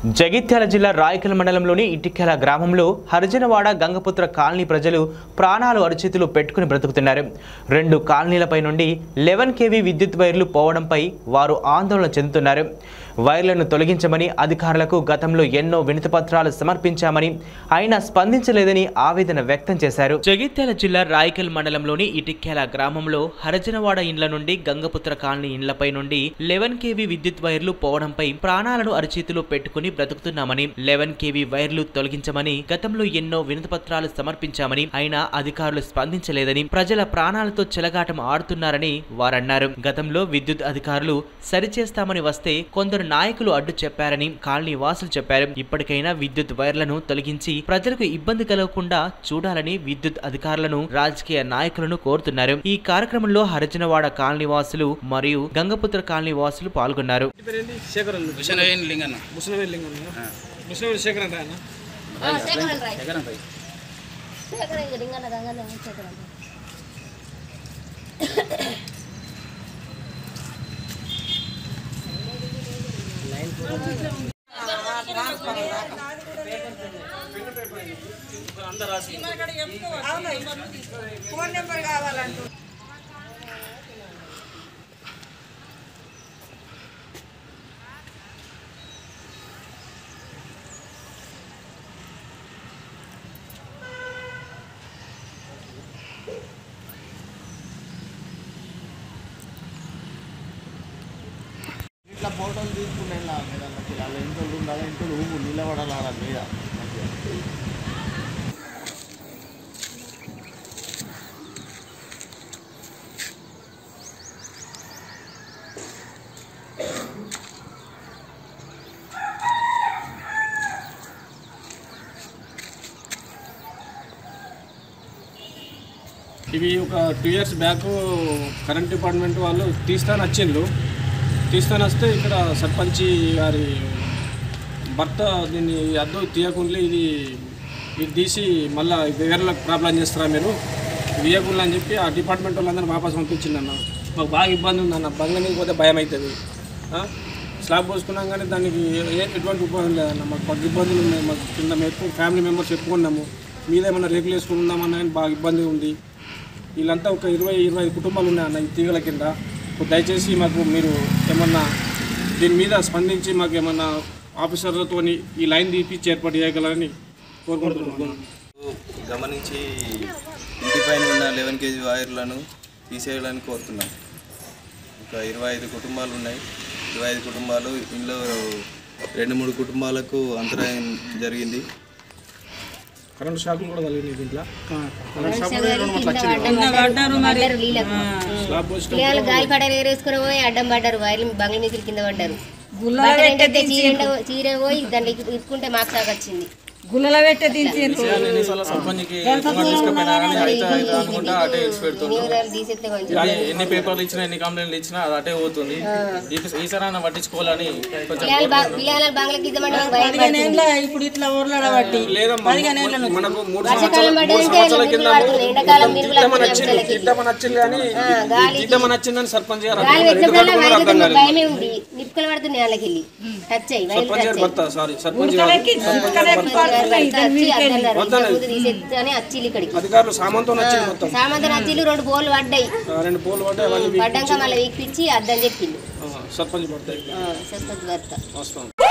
జగిత్యాల జిల్లా రాయకల్ మండలంలోని ఇటిక్యాల గ్రామంలో హరిజనవాడ గంగపుత్ర కాలనీ ప్రజలు ప్రాణాలు అరచేతులు పెట్టుకుని బ్రతుకుతున్నారు రెండు కాలనీలపై నుండి లెవెన్ కేవీ విద్యుత్ వైర్లు పోవడంపై వారు ఆందోళన చెందుతున్నారు వైర్లను తొలగించమని అధికారులకు గతంలో ఎన్నో వినతి పత్రాలు సమర్పించామని అయినా స్పందించలేదని ఆవేదన వ్యక్తం చేశారు జగిత్యాల జిల్లా రాయకల్ మండలంలోని ఇటిక్యాల గ్రామంలో హరిజనవాడ ఇండ్ల నుండి గంగపుత్ర కాలనీ ఇండ్లపై నుండి లెవెన్ కేవీ విద్యుత్ వైర్లు పోవడంపై ప్రాణాలను అరచేతిలో పెట్టుకుని బ్రతుకుతున్నామని లెవెన్ కేవీ వైర్లు తొలగించమని గతంలో ఎన్నో వినతి పత్రాలు సమర్పించామని అయినా అధికారులు స్పందించలేదని ప్రజల ప్రాణాలతో చెలగాటం ఆడుతున్నారని వారన్నారు గతంలో విద్యుత్ అధికారులు సరిచేస్తామని వస్తే కొందరు నాయకులు అడ్డు చెప్పారని కాలనీ వాసులు చెప్పారు ఇప్పటికైనా విద్యుత్ వైర్లను తొలగించి ప్రజలకు ఇబ్బంది కలగకుండా చూడాలని విద్యుత్ అధికారులను రాజకీయ నాయకులను కోరుతున్నారు ఈ కార్యక్రమంలో హరిజనవాడ కాలనీ వాసులు మరియు గంగపుత్ర కాలనీ వాసులు పాల్గొన్నారు ఇంటి పేరేంటి శేఖర్ అన్న హుసేన్ లింగన్న ముసలివేలు లింగం ముసలివేలు శేఖర్ అంటే ఆయన శేఖరన్ రాయ్ ఎకరం పై శేఖరన్ ఇంకా రింగన్న రంగన్న శేఖరన్ ఇట్లా ఫోటోలు తీసుకునే మీద అలా ఇంట్లో ఉండాలి ఇంట్లో ఊపు నిలబడాలి ఆడ మీద ఇవి ఒక two years back current department వాళ్ళు తీస్తాను వచ్చిండ్రు తీస్తాను వస్తే ఇక్కడ సర్పంచి గారి భర్త దీన్ని అద్దు తీయకుండా ఇది ఇది తీసి మళ్ళీ వేరేలకు ప్రాబ్లం చేస్తారా మీరు తీయకుండా అని చెప్పి ఆ డిపార్ట్మెంట్ వాళ్ళందరూ వాపస్ పంపించింది అన్న మాకు బాగా ఇబ్బంది ఉంది అన్న బంగ్లా మీద పోతే భయం అవుతుంది ఆ? స్లాబ్ పోసుకున్నాం కానీ దానికి ఏ- ఎటువంటి ఉపయోగం లేదన్న మాకు మాకు ఇబ్బందులు ఉన్నాయి మాకు కింద మేము ఎక్కువ ఫ్యామిలీ మెంబర్స్ చెప్పుకున్నాము మీద ఏమన్నా రేకులు వేసుకుందామన్నా కానీ బాగా ఇబ్బంది ఉంది వీళ్ళంతా ఒక ఇరవై ఇరవై ఐదు కుటుంబాలు ఉన్నాయన్న ఈ తీగల కింద ఇప్పుడు దయచేసి మాకు మీరు ఏమన్నా దీని మీద స్పందించి మాకు ఏమన్నా ఆఫీసర్లతో ఈ లైన్ తీపిచ్చి ఏర్పాటు చేయగలరని కోరుకుంటున్నాను గమనించి ఇంటిపైన ఉన్న లెవెన్ కేజీ వైర్లను తీసేయాలని కోరుతున్నాం ఒక ఇరవై ఐదు కుటుంబాలు ఉన్నాయి ఇరవై ఐదు కుటుంబాలు ఇందులో రెండు మూడు కుటుంబాలకు అంతరాయం జరిగింది కరెంట్ షాక్ కూడా కలిగింది దీంట్లో పడ్డారు నీళ్ళకు స్లాబ్ పోసి పిల్లలు గాలి పడారు ఎగరేసుకుని పోయి అడ్డం పడ్డారు వైర్లు బంగ్ల మీద కింద పడ్డారు బట్టలు ఏంటంటే చీర ఎండ- చీర పోయి దాన్ని ఇరుక్కుంటే మాకు షాక్ వచ్చింది గుల్లల పెట్టే దించారు ఎన్నిసార్లు సర్పంచ్కి తీసుకుపోయినా కానీ అయితే అయితే అనుకుంటా అటే ఇచ్చి పెడుతుంది నీళ్ళు తీసేస్తే కొంచెం కానీ ఎన్ని పేపర్లు ఇచ్చినా ఎన్ని కంప్లైంట్లు ఇచ్చినా అది అటే పోతుంది ఈ- ఈసారి పట్టించుకోవాలని కొంచెం పిల్లలు బా- పిల్లలు బంగ్ల కింద పడ్డారు భయపడుతుంది ఏండ్ల ఇప్పుడు ఇట్లా ఊర్లడబట్టి లేదమ్మా మనకు మూడు వర్షాకాలం సంవత్సరాల మూడు పడ్డాయంటే సంవత్సరాల కింద పడుతుంది ఎండాకాలం మిరుగులు తీద్దామని వస్తున్నాయి వచ్చింది పిల్లలకి. తీద్దామని వచ్చింది కానీ గాలికి- తీద్దామని వచ్చిందని సర్పంచ్ గారు గాలి అన్నారు. వచ్చేసరికి ఎందుకంటే వైర్లతో అర్థం కాలేదు భయమే ఉంది నిప్పుకలు పడుతున్నాయి వాళ్ళకి వెళ్ళి టచ్ అయ్యి వైర్లు సర్పంచ్ టచ్ గారు అయ్యి భర్త సారీ సర్పంచ్ గారు సర్పంచ్ గారు భర్త. తీసేస్తానే అచ్చిలు ఇక్కడికి అధికారులు సామంతో వచ్చింది మొత్తం సామంతన అచ్చిలు రెండు బోర్లు పడ్డాయి ఆ, రెండు పోలు పడ్డాయి అవన్నీ పడ్డాక మళ్ళీ వీక్పిచ్చి అద్దని చెప్పిండు ఆ, సర్పంచ్ భర్త ఆ, సర్పంచ్ భర్త వస్తాం